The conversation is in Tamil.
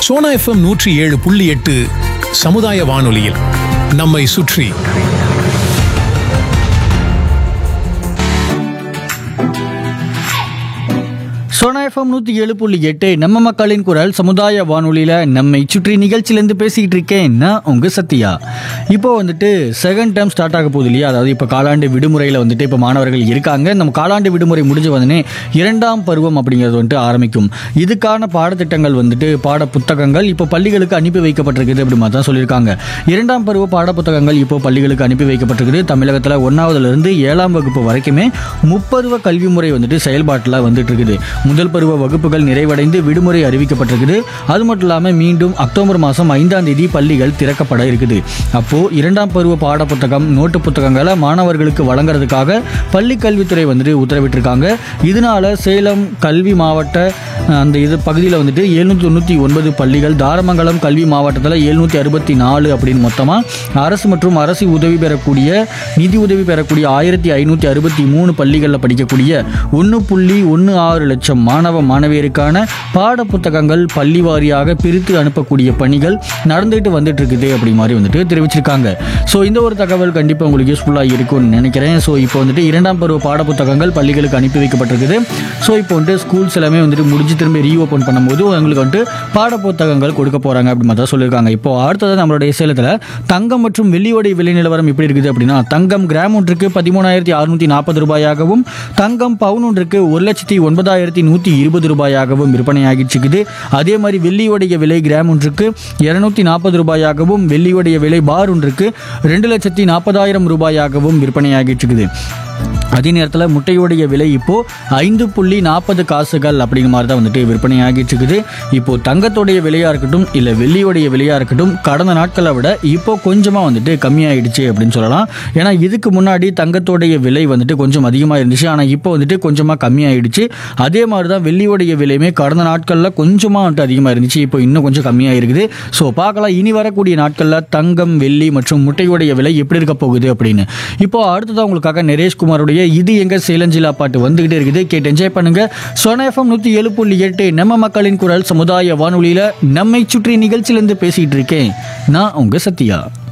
சோனா எஃப்எம் நூற்றி ஏழு புள்ளி எட்டு சமுதாய வானொலியில் நம்மை சுற்றி சோனா எஃப்எம் நூற்றி ஏழு புள்ளி எட்டு நம்ம மக்களின் குரல் சமுதாய வானொலியில் நம்மை சுற்றி நிகழ்ச்சியிலேருந்து பேசிக்கிட்டு இருக்கேன் நான் உங்கள் சத்யா இப்போ வந்துட்டு செகண்ட் டைம் ஸ்டார்ட் ஆக போகுது இல்லையா அதாவது இப்போ காலாண்டு விடுமுறையில் வந்துட்டு இப்போ மாணவர்கள் இருக்காங்க நம்ம காலாண்டு விடுமுறை முடிஞ்ச உடனே இரண்டாம் பருவம் அப்படிங்கிறது வந்துட்டு ஆரம்பிக்கும் இதுக்கான பாடத்திட்டங்கள் வந்துட்டு பாட புத்தகங்கள் இப்போ பள்ளிகளுக்கு அனுப்பி வைக்கப்பட்டிருக்குது அப்படி மாதிரி தான் சொல்லியிருக்காங்க இரண்டாம் பருவ பாட புத்தகங்கள் இப்போ பள்ளிகளுக்கு அனுப்பி வைக்கப்பட்டிருக்குது தமிழகத்தில் ஒன்றாவதுலேருந்து ஏழாம் வகுப்பு வரைக்குமே முப்பருவ கல்வி முறை வந்துட்டு செயல்பாட்டில் வந்துட்டு இருக்குது முதல் பருவ வகுப்புகள் நிறைவடைந்து விடுமுறை அறிவிக்கப்பட்டிருக்குது அது மட்டும் இல்லாமல் மீண்டும் அக்டோபர் மாதம் ஐந்தாம் தேதி பள்ளிகள் திறக்கப்பட இருக்குது அப்போ இரண்டாம் பருவ பாட புத்தகம் நோட்டு புத்தகங்களை மாணவர்களுக்கு வழங்குறதுக்காக பள்ளி கல்வித்துறை வந்துட்டு உத்தரவிட்டிருக்காங்க இதனால சேலம் கல்வி மாவட்ட அஹ், அந்த இது பகுதியில் வந்துட்டு எழுநூற்றி தொண்ணூற்றி ஒன்பது பள்ளிகள் தாரமங்கலம் கல்வி மாவட்டத்தில் எழுநூற்றி அறுபத்தி நாலு அப்படின்னு மொத்தமாக அரசு மற்றும் அரசு உதவி பெறக்கூடிய நிதி உதவி பெறக்கூடிய ஆயிரத்தி ஐநூற்றி அறுபத்தி மூணு பள்ளிகளில் படிக்கக்கூடிய ஒன்று புள்ளி ஒன்று ஆறு லட்சம் மாணவ மாணவியருக்கான பாட புத்தகங்கள் பள்ளி வாரியாக பிரித்து அனுப்பக்கூடிய பணிகள் நடந்துட்டு வந்துட்டு இருக்குது அப்படி மாதிரி வந்துட்டு தெரிவிச்சிருக்காங்க ஸோ இந்த ஒரு தகவல் கண்டிப்பாக உங்களுக்கு யூஸ்ஃபுல்லாக இருக்கும்னு நினைக்கிறேன் ஸோ இப்போ வந்துட்டு இரண்டாம் பருவ பாட புத்தகங்கள் பள்ளிகளுக்கு அனுப்பி வைக்கப்பட்டிருக்குது ஸோ இப்போ வந்துட்டு ஸ்கூல்ஸ் எல்லாமே வந்துட்டு முடிஞ்சு திரும்ப ரீஓப்பன் பண்ணும்போது உங்களுக்கு வந்துட்டு பாட புத்தகங்கள் கொடுக்க போகிறாங்க அப்படி மாதிரி தான் சொல்லியிருக்காங்க இப்போ அடுத்தது நம்மளுடைய சேலத்தில் தங்கம் மற்றும் வெள்ளியோடைய விலை நிலவரம் எப்படி இருக்குது அப்படின்னா தங்கம் கிராம் ஒன்றுக்கு பதிமூணாயிரத்தி அறுநூத்தி நாற்பது ரூபாயாகவும் தங்கம் பவுன் ஒன்றுக்கு ஒரு லட்சத்தி ஒன்பதாயிரத்தி நூற்றி இருபது ரூபாயாகவும் விற்பனையாகிட்டு இருக்குது அதே மாதிரி வெள்ளியோடைய விலை கிராம் ஒன்றுக்கு இருநூத்தி நாற்பது ரூபாயாகவும் வெள்ளியோடைய விலை பார் ஒன்றுக்கு ரெண்டு லட்சத்தி நாற்பதாயிரம் ரூபாயாகவும் விற்பனையாகிட்டு இருக்குது அதே நேரத்தில் முட்டையோடைய விலை இப்போ ஐந்து புள்ளி நாற்பது காசுகள் அப்படிங்கிற மாதிரி தான் வந்துட்டு விற்பனை ஆகிட்டு இருக்குது இப்போ தங்கத்தோடைய விலையாக இருக்கட்டும் இல்லை வெள்ளியோடைய விலையாக இருக்கட்டும் கடந்த நாட்களை விட இப்போ கொஞ்சமாக வந்துட்டு கம்மியாயிடுச்சு அப்படின்னு சொல்லலாம் ஏன்னா இதுக்கு முன்னாடி தங்கத்தோடைய விலை வந்துட்டு கொஞ்சம் அதிகமாக இருந்துச்சு ஆனால் இப்போ வந்துட்டு கொஞ்சமாக கம்மியாயிடுச்சு அதே மாதிரி தான் வெள்ளியோடைய விலையுமே கடந்த நாட்களில் கொஞ்சமாக வந்துட்டு அதிகமாக இருந்துச்சு இப்போ இன்னும் கொஞ்சம் கம்மியாக இருக்குது ஸோ பார்க்கலாம் இனி வரக்கூடிய நாட்களில் தங்கம் வெள்ளி மற்றும் முட்டையோடைய விலை எப்படி இருக்க போகுது அப்படின்னு இப்போ அடுத்ததான் உங்களுக்காக நரேஷ்குமாருடைய இது எங்க சேலஞ்சிலா பாட்டு வந்துகிட்டே இருக்குது கேட்டு என்ஜாய் பண்ணுங்க சொனேஃபம் நூற்றி ஏழு புள்ளி எட்டு நம்ம மக்களின் குரல் சமுதாய வானொலியில நம்மை சுற்றி நிகழ்ச்சியிலேருந்து பேசிட்டு இருக்கேன் நான் உங்க சத்யா